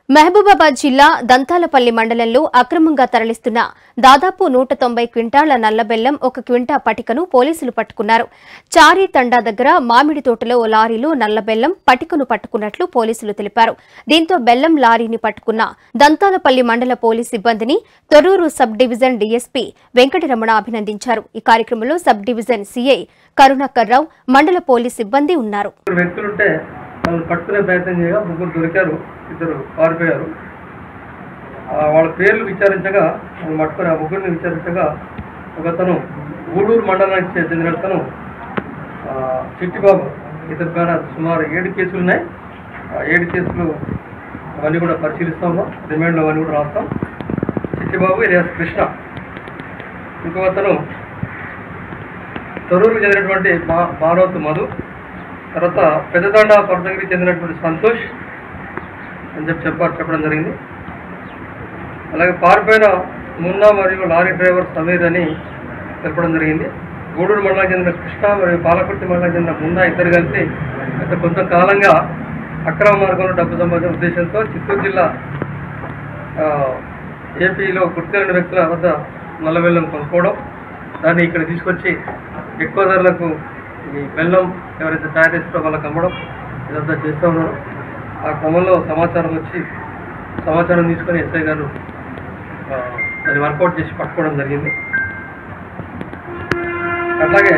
మహబూబాబాద్ జిల్లా దంతాలపల్లి మండలంలో అక్రమంగా తరలిస్తున్న దాదాపు నూట తొంభై క్వింటాళ్ల నల్లబెల్లం ఒక క్వింటా పటికను పోలీసులు పట్టుకున్నారు చారీ తండా దగ్గర మామిడి తోటలో ఓ లారీలో నల్లబెల్లం పటికను పట్టుకున్నట్లు పోలీసులు తెలిపారు దీంతో బెల్లం లారీని పట్టుకున్న దంతాలపల్లి మండల పోలీస్ సిబ్బందిని Thorrur sub division DSP Venkataramana అభినందించారు ఈ కార్యక్రమంలో sub division CI Karunakar Rao మండల పోలీస్ సిబ్బంది ఉన్నారు ముగ్గురు వ్యక్తులుంటే వాళ్ళు పట్టుకునే ప్రయత్నం చేయగా ముగ్గురు దొరికారు ఇద్దరు పారిపోయారు ఆ, వాళ్ళ పేర్లు విచారించగా వాళ్ళు పట్టుకుని ఆ ముగ్గురిని విచారించగా ఒకతను గూడూరు మండలానికి చెందిన అతను ఆ, చిట్టిబాబు ఇతని పైన సుమారు ఏడు కేసులు ఉన్నాయి ఆ ఏడు కేసులు అవన్నీ కూడా పరిశీలిస్తా ఉన్నాం రిమాండ్లో అవన్నీ కూడా రాస్తాం చిట్టిబాబు ఇలియాస్ కృష్ణ ఇంకో అతను తొరూరుకు చెందినటువంటి బా భారవత్ మధు తర్వాత పెద్దదండ పరదగిరికి చెందినటువంటి సంతోష్ అని చెప్పి చెప్పారు చెప్పడం జరిగింది అలాగే పారిపోయిన మున్నా మరియు లారీ డ్రైవర్ సమీర్ అని తెలపడం జరిగింది గూడూరు మండలం చెందిన కృష్ణ మరియు పాలకుర్తి మండలం చెందిన మున్నా ఇద్దరు కలిసి గత కొంతకాలంగా అక్రమ మార్గంలో డబ్బు సంపాదించిన ఉద్దేశంతో చిత్తూరు జిల్లా ఆ, ఏపీలో గుర్తిన వ్యక్తుల వద్ద నల్లబెల్లం కొనుక్కోవడం దాన్ని ఇక్కడ తీసుకొచ్చి ఎక్కువ ధరలకు ఈ బెల్లం ఎవరైతే తయారు చేస్తారో వాళ్ళకి అమ్మడం ఇదంతా చేస్తూ ఉన్నారు ఆ క్రమంలో సమాచారం వచ్చి సమాచారం తీసుకొని ఎస్ఐ గారు ఆ, దాన్ని వర్కౌట్ చేసి పట్టుకోవడం జరిగింది అట్లాగే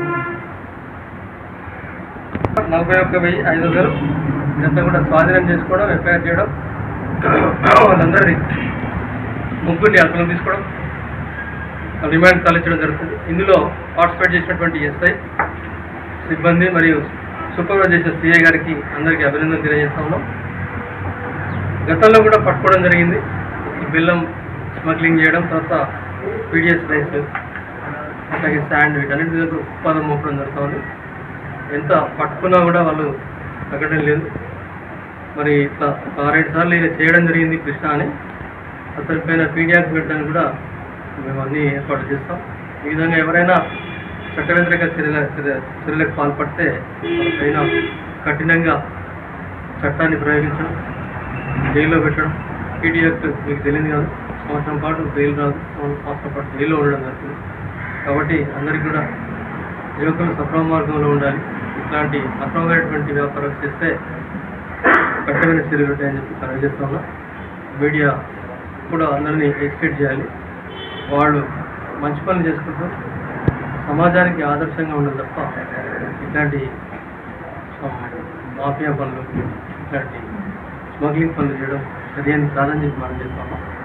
నలభై ఒక్క వెయ్యి ఐదు వందలు ఇదంతా కూడా స్వాధీనం చేసుకోవడం ఎఫ్ఐఆర్ చేయడం వాళ్ళందరినీ ముగ్గురిని అర్థం తీసుకోవడం రిమాండ్ తరలించడం జరుగుతుంది ఇందులో పార్టిసిపేట్ చేసినటువంటి ఎస్ఐ సిబ్బంది మరియు సూపర్వైజ్ చేసిన సిఐ గారికి అందరికీ అభినందన తెలియజేస్తా ఉన్నాం గతంలో కూడా పట్టుకోవడం జరిగింది ఈ బెల్లం స్మగ్లింగ్ చేయడం తర్వాత పీడిఎస్ రైస్ అలాగే శాండ్ వీటన్నిటి మీద కూడా ఉత్పాదం మోపడం జరుగుతూ ఉంది ఎంత పట్టుకున్నా కూడా వాళ్ళు తగ్గడం లేదు మరి ఇట్లా ఒక ఆరేడు సార్లు ఇలా చేయడం జరిగింది కృష్ణ అని అతని పైన పీడియాక్ పెట్టడానికి కూడా మేము అన్ని ఏర్పాటు చేస్తాం ఈ విధంగా ఎవరైనా చట్ట వ్యతిరేక చర్యల చర్య- చర్యలకు పాల్పడితే వాళ్ళపైన కఠినంగా చట్టాన్ని ప్రయోగించడం జైల్లో పెట్టడం పీడియాక్ మీకు తెలియదు కాదు సంవత్సరం పాటు బెయిల్ రాదు సంవత్సరం పాటు జైల్లో ఉండడం జరుగుతుంది కాబట్టి అందరికీ కూడా యువకులు సక్రమ మార్గంలో ఉండాలి ఇట్లాంటి అక్రమమైనటువంటి వ్యాపారం చేస్తే కఠినమైన చర్యలు ఉంటాయని చెప్పి తెలియజేస్తా ఉన్నా మీడియా కూడా అందరినీ ఎడ్యుకేట్ చేయాలి వాళ్ళు మంచి పనులు చేసుకుంటూ సమాజానికి ఆదర్శంగా ఉండదు తప్ప ఇట్లాంటి ఆ, మాఫియా పనులు ఇట్లాంటి స్మగ్లింగ్ పనులు చేయడం సరైనది కాదని చెప్పి మనం చేస్తాము